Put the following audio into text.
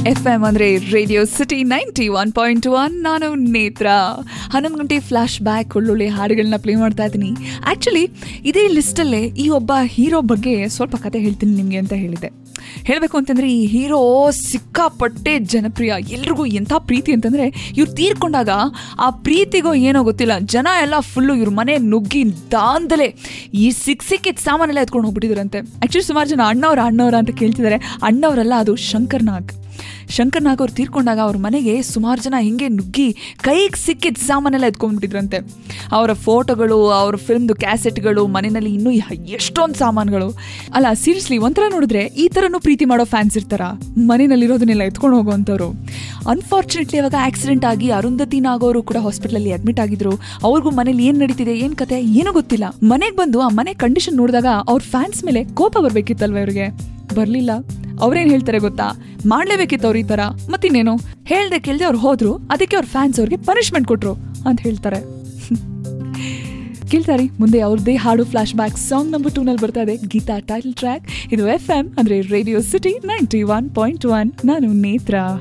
F M ಅಂದರೆ radio city ninety one point one ನಾನು ನೇತ್ರ ಹನ್ನೊಂದು ಗಂಟೆ ಫ್ಲಾಶ್ ಬ್ಯಾಕ್ ಒಳ್ಳೊಳ್ಳೆ ಹಾಡುಗಳನ್ನ ಪ್ಲೇ ಮಾಡ್ತಾ ಇದ್ದೀನಿ ಆ್ಯಕ್ಚುಲಿ ಇದೇ ಲಿಸ್ಟಲ್ಲೇ ಈ ಒಬ್ಬ ಹೀರೋ ಬಗ್ಗೆ ಸ್ವಲ್ಪ ಕತೆ ಹೇಳ್ತೀನಿ ನಿಮಗೆ ಅಂತ ಹೇಳಿದೆ ಹೇಳಬೇಕು ಅಂತಂದರೆ ಈ ಹೀರೋ ಸಿಕ್ಕಾಪಟ್ಟೆ ಜನಪ್ರಿಯ ಎಲ್ರಿಗೂ ಎಂಥ ಪ್ರೀತಿ ಅಂತಂದರೆ ಇವ್ರು ತೀರ್ಕೊಂಡಾಗ ಆ ಪ್ರೀತಿಗೋ ಏನೋ ಗೊತ್ತಿಲ್ಲ ಜನ ಎಲ್ಲ ಫುಲ್ಲು ಇವ್ರ ಮನೆ ನುಗ್ಗಿ ದಾಂದಲೆ ಈ ಸಿಕ್ ಸಿಕ್ಕಿದ ಸಾಮಾನೆಲ್ಲ ಎತ್ಕೊಂಡು ಹೋಗ್ಬಿಟ್ಟಿದ್ರಂತೆ ಆ್ಯಕ್ಚುಲಿ ಸುಮಾರು ಜನ ಅಣ್ಣವ್ರ ಅಣ್ಣವ್ರ ಅಂತ ಕೇಳ್ತಿದ್ದಾರೆ ಅಣ್ಣವರಲ್ಲ ಅದು ಶಂಕರ್ ನಾಗ್ ಶಂಕರ್ ನಾಗ್ ಅವ್ರು ತೀರ್ಕೊಂಡಾಗ ಅವ್ರ ಮನೆಗೆ ಸುಮಾರು ಜನ ಹಿಂಗೆ ನುಗ್ಗಿ ಕೈಗೆ ಸಿಕ್ಕಿದ ಸಾಮಾನೆಲ್ಲ ಎತ್ಕೊಂಡ್ಬಿಟ್ಟಿದ್ರಂತೆ ಅವರ ಫೋಟೋಗಳು ಅವ್ರ ಫಿಲ್ಮ್ದು ಕ್ಯಾಸೆಟ್ಗಳು ಮನೆಯಲ್ಲಿ ಇನ್ನೂ ಎಷ್ಟೊಂದು ಸಾಮಾನುಗಳು ಅಲ್ಲ ಸೀರಿಯಸ್ಲಿ ಒಂಥರ ನೋಡಿದ್ರೆ ಈ ಥರನೂ ಪ್ರೀತಿ ಮಾಡೋ ಫ್ಯಾನ್ಸ್ ಇರ್ತಾರ ಮನೆಯಲ್ಲಿರೋದನ್ನೆಲ್ಲ ಎತ್ಕೊಂಡು ಹೋಗುವಂಥವ್ರು ಅನ್ಫಾರ್ಚುನೇಟ್ಲಿ ಇವಾಗ ಆಕ್ಸಿಡೆಂಟ್ ಆಗಿ ಅರುಂಧತಿ ನಾಗೋರು ಕೂಡ ಹಾಸ್ಪಿಟಲಲ್ಲಿ ಅಡ್ಮಿಟ್ ಆಗಿದ್ರು ಅವ್ರಿಗೂ ಮನೇಲಿ ಏನು ನಡೀತಿದೆ ಏನು ಕತೆ ಏನೂ ಗೊತ್ತಿಲ್ಲ ಮನೆಗೆ ಬಂದು ಆ ಮನೆ ಕಂಡೀಷನ್ ನೋಡಿದಾಗ ಅವ್ರ ಫ್ಯಾನ್ಸ್ ಮೇಲೆ ಕೋಪ ಬರ್ಬೇಕಿತ್ತಲ್ವ ಇವ್ರಿಗೆ ಬರಲಿಲ್ಲ ಅವ್ರೇನ್ ಹೇಳ್ತಾರೆ ಗೊತ್ತಾ ಮಾಡ್ಲೇಬೇಕಿತ್ತು ಅವ್ರು ಈ ತರ ಮತ್ತಿನ್ನೇನು ಹೇಳ್ದೆ ಕೇಳ್ದೆ ಅವ್ರು ಹೋದ್ರು ಅದಕ್ಕೆ ಅವ್ರ ಫ್ಯಾನ್ಸ್ ಅವ್ರಿಗೆ ಪನಿಷ್ಮೆಂಟ್ ಕೊಟ್ರು ಅಂತ ಹೇಳ್ತಾರೆ ಕೇಳ್ತಾರೆ ಮುಂದೆ ಅವ್ರದ್ದೇ ಹಾಡು flashback song number two ನಲ್ಲಿ ಬರ್ತಾ ಇದೆ ಗೀತಾ ಟೈಟಲ್ ಟ್ರ್ಯಾಕ್ ಇದು ಎಫ್ ಎಂ ಅಂದ್ರೆ radio city ninety one point one ನಾನು ನೇತ್ರ